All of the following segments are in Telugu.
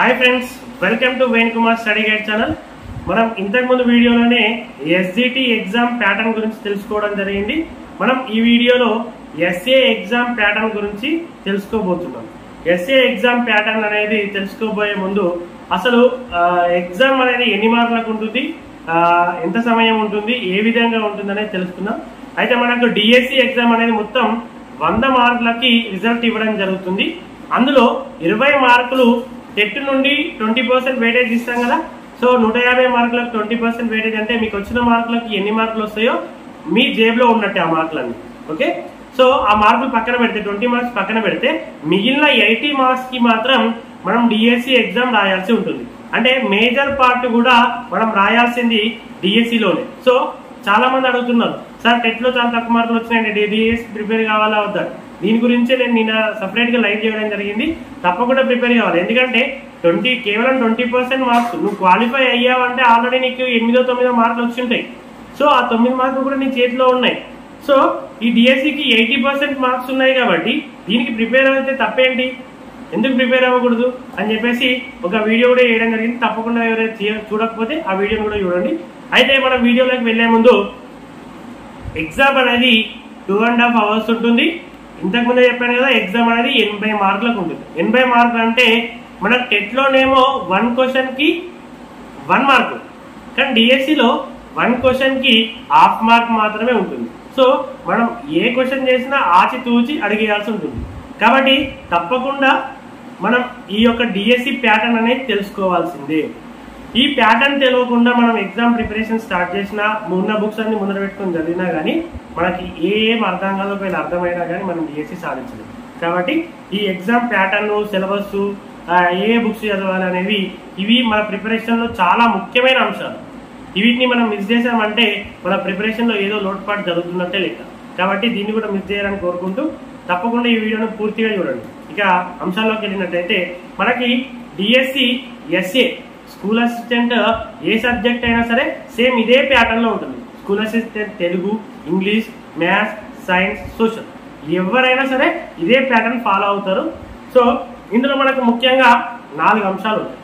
hi friends welcome to Venu Kumar study guide channel మనం ఇంతకుముందు వీడియోలోనే ఎస్జిటి ఎగ్జామ్ ప్యాటర్న్ గురించి తెలుసుకోవడం జరిగింది మనం ఈ వీడియోలో ఎస్ఏ ఎగ్జామ్ ప్యాటర్న్ గురించి తెలుసుకోబోతున్నాం ఎస్ఏ ఎగ్జామ్ ప్యాటర్న్ అనేది తెలుసుకోబోయే ముందు అసలు ఎగ్జామ్ అనేది ఎన్ని మార్కులకు ఉంటుంది ఆ, ఎంత సమయం ఉంటుంది ఏ విధంగా ఉంటుంది అనేది తెలుసుకుందాం అయితే మనకు డిఎస్సి ఎగ్జామ్ అనేది మొత్తం వంద మార్కులకి రిజల్ట్ ఇవ్వడం జరుగుతుంది అందులో ఇరవై మార్కులు టెట్ నుండి ట్వంటీ పర్సెంట్ వెయిటేజ్ ఇస్తాం కదా సో నూట యాభై మార్కులకు ట్వంటీ పర్సెంట్ వెయిటేజ్ అంటే మీకు వచ్చిన మార్కులకు ఎన్ని మార్కులు వస్తాయో మీ జేబులో ఉన్నట్టే ఆ మార్కులన్నీ ఓకే సో ఆ మార్కులు పక్కన పెడితే ట్వంటీ మార్క్స్ పక్కన పెడితే మిగిలిన ఎయిటీ మార్క్స్ కి మాత్రం మనం డిఎస్సి ఎగ్జామ్ రాయాల్సి ఉంటుంది అంటే మేజర్ పార్ట్ కూడా మనం రాయాల్సింది డిఎస్సి లోనే సో చాలా మంది అడుగుతున్నారు సార్ టెట్ లో చాలా తక్కువ మార్కులు వచ్చినాయండి డిఎస్సి ప్రిపేర్ కావాలా వద్దా దీని గురించి నేను నిన్న సపరేట్ గా లైవ్ చేయడం జరిగింది తప్పకుండా ప్రిపేర్ కావాలి ఎందుకంటే ట్వంటీ కేవలం ట్వంటీ పర్సెంట్ మార్క్స్ నువ్వు క్వాలిఫై అయ్యావంటే ఆల్రెడీ నీకు ఎనిమిదో తొమ్మిదో మార్కులు వచ్చి ఉంటాయి సో ఆ తొమ్మిది మార్కులు కూడా నీ చేతిలో ఉన్నాయి సో ఈ డిఎస్సికి ఎయిటీ పర్సెంట్ మార్క్స్ ఉన్నాయి కాబట్టి దీనికి ప్రిపేర్ అయితే తప్పేంటి ఎందుకు ప్రిపేర్ అవ్వకూడదు అని చెప్పేసి ఒక వీడియో కూడా వేయడం జరిగింది తప్పకుండా ఎవరైతే చే- చూడకపోతే ఆ వీడియోని కూడా చూడండి అయితే మనం వీడియోలోకి వెళ్లే ముందు ఎగ్జామ్ అనేది టూ అండ్ హాఫ్ అవర్స్ ఉంటుంది ఇంతకుముందే చెప్పాను కదా ఎగ్జామ్ అనేది ఎనభై మార్కులకు ఉంటుంది ఎనభై మార్కులు అంటే మన టెట్లోనేమో వన్ క్వశ్చన్కి వన్ మార్క్ కానీ డిఎస్సిలో వన్ క్వశ్చన్కి హాఫ్ మార్క్ మాత్రమే ఉంటుంది సో మనం ఏ క్వశ్చన్ చేసినా ఆచి తూచి అడిగేయాల్సి ఉంటుంది కాబట్టి తప్పకుండా మనం ఈ యొక్క డిఎస్సి ప్యాటర్న్ అనేది తెలుసుకోవాల్సిందే ఈ ప్యాటర్న్ తెలియకుండా మనం ఎగ్జామ్ ప్రిపరేషన్ స్టార్ట్ చేసినా ఉన్న బుక్స్ అన్ని ముందర పెట్టుకొని చదివినా కానీ మనకి ఏ ఏం అర్థం కాదో ఒకవేళ అర్థమైనా కానీ మనం డిఎస్సి సాధించలేం కాబట్టి ఈ ఎగ్జామ్ ప్యాటర్న్ సిలబస్ ఏ బుక్స్ చదవాలి అనేవి ఇవి మన ప్రిపరేషన్ లో చాలా ముఖ్యమైన అంశాలు వీటిని మనం మిస్ చేసామంటే మన ప్రిపరేషన్ లో ఏదో లోటుపాటు జరుగుతున్నట్టే లెక్క కాబట్టి దీన్ని కూడా మిస్ చేయాలని కోరుకుంటూ తప్పకుండా ఈ వీడియోను పూర్తిగా చూడండి ఇక అంశాల్లోకి వెళ్ళినట్టయితే మనకి డిఎస్సి ఎస్ఏ స్కూల్ అసిస్టెంట్ ఏ సబ్జెక్ట్ అయినా సరే సేమ్ ఇదే ప్యాటర్న్ లో ఉంటుంది school assistant Telugu English maths science social ఎవరైనా సరే ఇదే ప్యాటర్న్ ఫాలో అవుతారు సో ఇందులో మనకు ముఖ్యంగా నాలుగు అంశాలు ఉంటాయి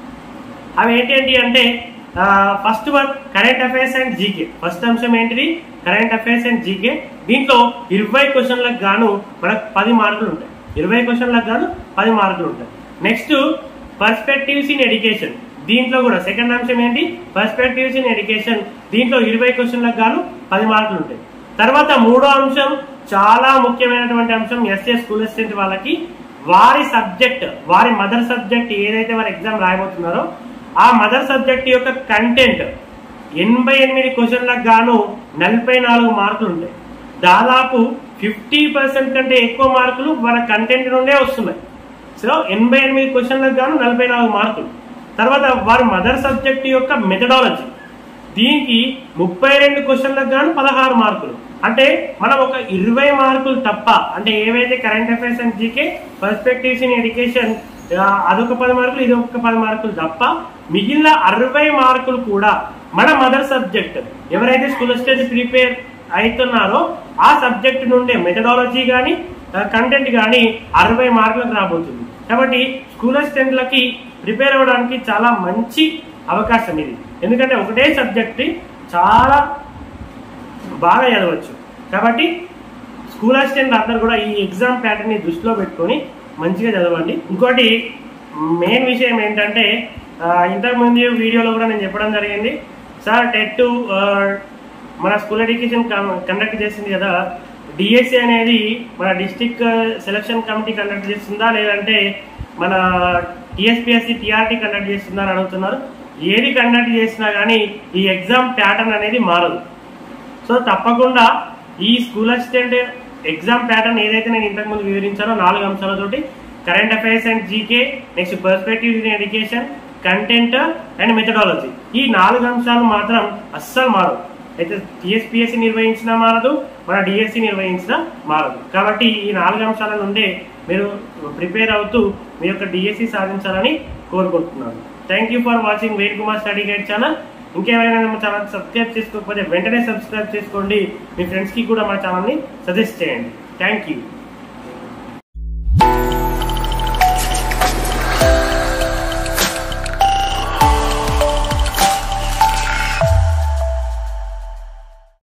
అవి ఏంటి అంటే first one current affairs and GK first అంశం ఏంటిది కరెంట్ అఫైర్స్ అండ్ జీకే దీంట్లో ఇరవై క్వశ్చన్లకు గాను మనకు పది మార్కులు ఉంటాయి ఇరవై క్వశ్చన్లకు గాను పది మార్కులు ఉంటాయి నెక్స్ట్ పర్స్పెక్టివ్స్ ఇన్ ఎడ్యుకేషన్ దీంట్లో కూడా సెకండ్ అంశం ఏంటి పర్స్పెక్టివ్స్ ఇన్ ఎడ్యుకేషన్ దీంట్లో ఇరవై క్వశ్చన్లకు గాను పది మార్కులు ఉంటాయి తర్వాత మూడో అంశం చాలా ముఖ్యమైనటువంటి అంశం ఎస్ఏ స్కూల్ అసిస్టెంట్ వాళ్ళకి వారి సబ్జెక్ట్ వారి మదర్ సబ్జెక్ట్ ఏదైతే వారు ఎగ్జామ్ రాయబోతున్నారో ఆ మదర్ సబ్జెక్ట్ యొక్క కంటెంట్ ఎనభై ఎనిమిది క్వశ్చన్లకు గాను నలభై నాలుగు మార్కులు ఉంటాయి దాదాపు ఫిఫ్టీ పర్సెంట్ కంటే ఎక్కువ మార్కులు మన కంటెంట్ నుండే వస్తున్నాయి సో ఎనభై ఎనిమిది క్వశ్చన్లకు గాను నలభై నాలుగు మార్కులు తర్వాత వారి మదర్ సబ్జెక్ట్ యొక్క మెథడాలజీ దీనికి ముప్పై రెండు క్వశ్చన్లకు గాను పదహారు మార్కులు అంటే మనం ఒక ఇరవై మార్కులు తప్ప అంటే ఏవైతే current affairs and GK perspectives in education అదొక పది మార్కులు ఇది ఒక పది మార్కులు తప్ప మిగిలిన అరవై మార్కులు కూడా మన మదర్ సబ్జెక్ట్ ఎవరైతే స్కూల్ స్టేజ్ ప్రిపేర్ అవుతున్నారో ఆ సబ్జెక్ట్ నుండే మెథడాలజీ కానీ కంటెంట్ కానీ అరవై మార్కులకు రాబోతుంది కాబట్టి స్కూల్ అసిస్టెంట్లకి ప్రిపేర్ అవ్వడానికి చాలా మంచి అవకాశం ఇది ఎందుకంటే ఒకటే సబ్జెక్ట్ చాలా బాగా చదవచ్చు కాబట్టి స్కూల్ అసిస్టెంట్ అందరు కూడా ఈ ఎగ్జామ్ ప్యాటర్న్ ని దృష్టిలో పెట్టుకొని మంచిగా చదవండి ఇంకోటి మెయిన్ విషయం ఏంటంటే ఆ, ఇంతకుముందు వీడియోలో కూడా నేను చెప్పడం జరిగింది సార్ టెట్ మన స్కూల్ ఎడ్యుకేషన్ కండక్ట్ చేసింది కదా డిఎస్సి అనేది మన డిస్టిక్ సెలక్షన్ కమిటీ కండక్ట్ చేస్తుందా లేదంటే మన టిఎస్పిఎస్సి టిఆర్టీ కండక్ట్ చేస్తుందా అని అడుగుతున్నారు ఏది కండక్ట్ చేసినా కానీ ఈ ఎగ్జామ్ ప్యాటర్న్ అనేది మారదు సో తప్పకుండా ఈ స్కూల్ అసిస్టెంట్ ఎగ్జామ్ ప్యాటర్న్ ఏదైతే నేను ఇంతకుముందు వివరించానో నాలుగు అంశాలతోటి current affairs and GK next perspective in education content and methodology ఈ నాలుగు అంశాలు మాత్రం అస్సలు మారవు అయితే టీఎస్పీఎస్సీ నిర్వహించినా మారదు మన డిఎస్సి నిర్వహించినా మారదు కాబట్టి ఈ నాలుగు అంశాల నుండే మీరు ప్రిపేర్ అవుతూ మీ యొక్క డిఎస్సి సాధించాలని కోరుకుంటున్నాను thank you for watching Venu Kumar study guide channel ఇంకేమైనా మా ఛానల్ సబ్స్క్రైబ్ చేసుకోకపోతే వెంటనే సబ్స్క్రైబ్ చేసుకోండి మీ ఫ్రెండ్స్కి కూడా మా ఛానల్ని సజెస్ట్ చేయండి థ్యాంక్ యూ